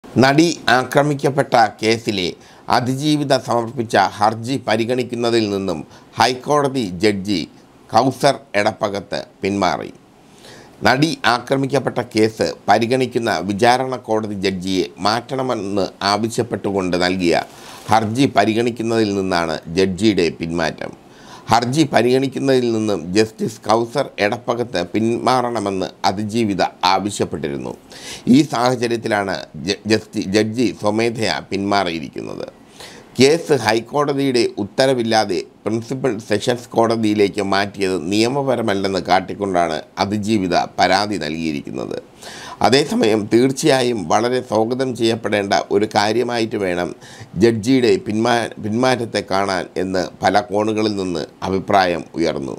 നടി ആക്രമിക്കപ്പെട്ട കേസിലെ അതിജീവിത സമർപ്പിച്ച ഹർജി പരിഗണിക്കുന്നതിൽ നിന്നും ഹൈക്കോടതി ജഡ്ജി കൗസർ എടപ്പകത്ത് പിന്മാറി നടി ആക്രമിക്കപ്പെട്ട കേസ് പരിഗണിക്കുന്ന വിചാരണ കോടതി ജഡ്ജിയെ മാറ്റണമെന്ന് ആവശ്യപ്പെട്ടുകൊണ്ട് നൽകിയ ഹർജി പരിഗണിക്കുന്നതിൽ നിന്നാണ് ജഡ്ജിയുടെ പിന്മാറ്റം ഹർജി പരിഗണിക്കുന്നതിൽ നിന്നും ജസ്റ്റിസ് കൗസർ എടപ്പകത്ത് പിന്മാറണമെന്ന് അതിജീവിത ആവശ്യപ്പെട്ടിരുന്നു ഈ സാഹചര്യത്തിലാണ് ജ- ജസ്റ്റി ജഡ്ജി സ്വമേധയാ പിന്മാറിയിരിക്കുന്നത് കേസ് ഹൈക്കോടതിയുടെ ഉത്തരവില്ലാതെ പ്രിൻസിപ്പൽ സെഷൻസ് കോടതിയിലേക്ക് മാറ്റിയത് നിയമപരമല്ലെന്ന് കാട്ടിക്കൊണ്ടാണ് അതിജീവിത പരാതി നൽകിയിരിക്കുന്നത് അതേസമയം തീർച്ചയായും വളരെ സ്വാഗതം ചെയ്യപ്പെടേണ്ട ഒരു കാര്യമായിട്ട് വേണം ജഡ്ജിയുടെ പിന്മാ പിന്മാറ്റത്തെ കാണാൻ എന്ന് പല കോണുകളിൽ നിന്ന് അഭിപ്രായം ഉയർന്നു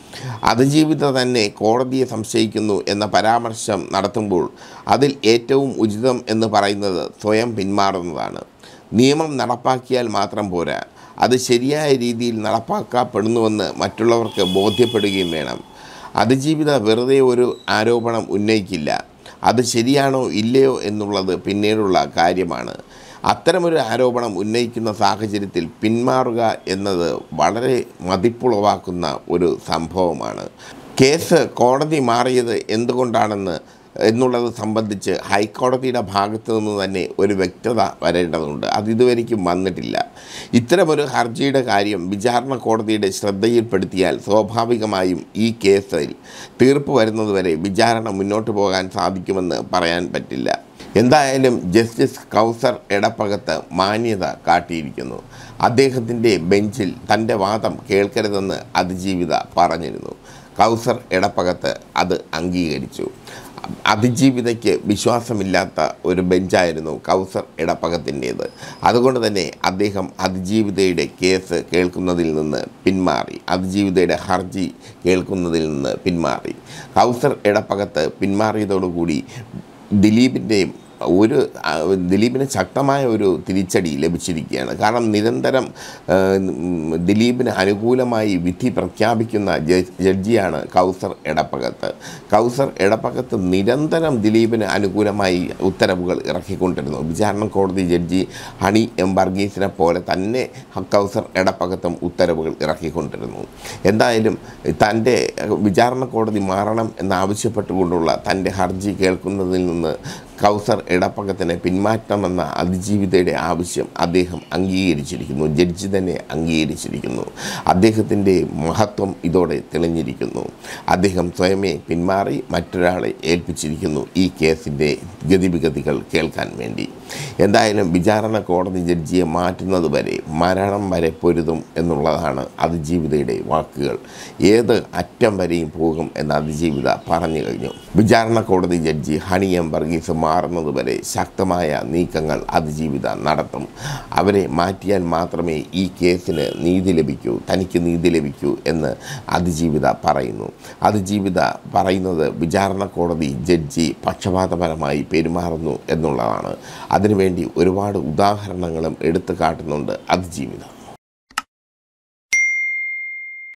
അതിജീവിത തന്നെ കോടതിയെ സംശയിക്കുന്നു എന്ന പരാമർശം നടത്തുമ്പോൾ അതിൽ ഏറ്റവും ഉചിതം എന്ന് പറയുന്നത് സ്വയം പിന്മാറുന്നതാണ് നിയമം നടപ്പാക്കിയാൽ മാത്രം പോരാ അത് ശരിയായ രീതിയിൽ നടപ്പാക്കപ്പെടുന്നുവെന്ന് മറ്റുള്ളവർക്ക് ബോധ്യപ്പെടുകയും വേണം അതിജീവിത വെറുതെ ഒരു ആരോപണം ഉന്നയിക്കില്ല അത് ശരിയാണോ ഇല്ലയോ എന്നുള്ളത് പിന്നീടുള്ള കാര്യമാണ് അത്തരമൊരു ആരോപണം ഉന്നയിക്കുന്ന സാഹചര്യത്തിൽ പിന്മാറുക എന്നത് വളരെ മതിപ്പുളവാക്കുന്ന ഒരു സംഭവമാണ് കേസ് കോടതി മാറിയത് എന്തുകൊണ്ടാണെന്ന് എന്നുള്ളത് സംബന്ധിച്ച് ഹൈക്കോടതിയുടെ ഭാഗത്തു നിന്ന് തന്നെ ഒരു വ്യക്തത വരേണ്ടതുണ്ട് അത് ഇതുവരെയ്ക്കും വന്നിട്ടില്ല ഇത്തരമൊരു ഹർജിയുടെ കാര്യം വിചാരണ കോടതിയുടെ ശ്രദ്ധയിൽപ്പെടുത്തിയാൽ സ്വാഭാവികമായും ഈ കേസിൽ തീർപ്പ് വരുന്നതുവരെ വിചാരണ മുന്നോട്ട് പോകാൻ സാധിക്കുമെന്ന് പറയാൻ പറ്റില്ല എന്തായാലും ജസ്റ്റിസ് കൗസർ എടപ്പകത്ത് മാന്യത കാട്ടിയിരിക്കുന്നു അദ്ദേഹത്തിൻ്റെ ബെഞ്ചിൽ തൻ്റെ വാദം കേൾക്കരുതെന്ന് അതിജീവിത പറഞ്ഞിരുന്നു കൗസർ എടപ്പകത്ത് അത് അംഗീകരിച്ചു അതിജീവിതയ്ക്ക് വിശ്വാസമില്ലാത്ത ഒരു ബെഞ്ചായിരുന്നു കൗസർ എടപ്പകത്തിൻ്റേത് അതുകൊണ്ട് തന്നെ അദ്ദേഹം അതിജീവിതയുടെ കേസ് കേൾക്കുന്നതിൽ നിന്ന് പിന്മാറി അതിജീവിതയുടെ ഹർജി കേൾക്കുന്നതിൽ നിന്ന് പിന്മാറി കൗസർ എടപ്പകത്ത് പിന്മാറിയതോടുകൂടി ദിലീപിൻ്റെയും ഒരു ആ, ദിലീപിന് ശക്തമായ ഒരു തിരിച്ചടി ലഭിച്ചിരിക്കുകയാണ് കാരണം നിരന്തരം ആ, ഉം, ദിലീപിന് അനുകൂലമായി വിധി പ്രഖ്യാപിക്കുന്ന ജ- ജഡ്ജിയാണ് കൗസർ എടപ്പകത്ത് കൗസർ എടപ്പകത്ത് നിരന്തരം ദിലീപിന് അനുകൂലമായി ഉത്തരവുകൾ ഇറക്കിക്കൊണ്ടിരുന്നു വിചാരണ കോടതി ജഡ്ജി ഹണി എം വർഗീസിനെ പോലെ തന്നെ കൗസർ എടപ്പകത്തും ഉത്തരവുകൾ ഇറക്കിക്കൊണ്ടിരുന്നു എന്തായാലും തൻ്റെ വിചാരണ കോടതി മാറണം എന്നാവശ്യപ്പെട്ടുകൊണ്ടുള്ള തൻ്റെ ഹർജി കേൾക്കുന്നതിൽ നിന്ന് കൗസർ എടപ്പകത്തിന് പിന്മാറ്റമെന്ന അതിജീവിതയുടെ ആവശ്യം അദ്ദേഹം അംഗീകരിച്ചിരിക്കുന്നു ജഡ്ജി തന്നെ അംഗീകരിച്ചിരിക്കുന്നു അദ്ദേഹത്തിൻ്റെ മഹത്വം ഇതോടെ തെളിഞ്ഞിരിക്കുന്നു അദ്ദേഹം സ്വയമേ പിന്മാറി മറ്റൊരാളെ ഏൽപ്പിച്ചിരിക്കുന്നു ഈ കേസിൻ്റെ ഗതിവിഗതികൾ കേൾക്കാൻ വേണ്ടി എന്തായാലും വിചാരണ കോടതി ജഡ്ജിയെ മാറ്റുന്നത് വരെ മരണം വരെ പൊരുതും എന്നുള്ളതാണ് അതിജീവിതയുടെ വാക്കുകൾ ഏത് അറ്റം വരെയും പോകും എന്ന് അതിജീവിത പറഞ്ഞു കഴിഞ്ഞു വിചാരണ കോടതി ജഡ്ജി ഹണി എം വർഗീസ് മാറുന്നത് വരെ ശക്തമായ നീക്കങ്ങൾ അതിജീവിത നടത്തും അവരെ മാറ്റിയാൽ മാത്രമേ ഈ കേസിന് നീതി ലഭിക്കൂ തനിക്ക് നീതി ലഭിക്കൂ എന്ന് അതിജീവിത പറയുന്നു അതിജീവിത പറയുന്നത് വിചാരണ കോടതി ജഡ്ജി പക്ഷപാതപരമായി പെരുമാറുന്നു എന്നുള്ളതാണ് അതിനുവേണ്ടി ഒരുപാട് ഉദാഹരണങ്ങളും എടുത്തു കാട്ടുന്നുണ്ട് അതിജീവിത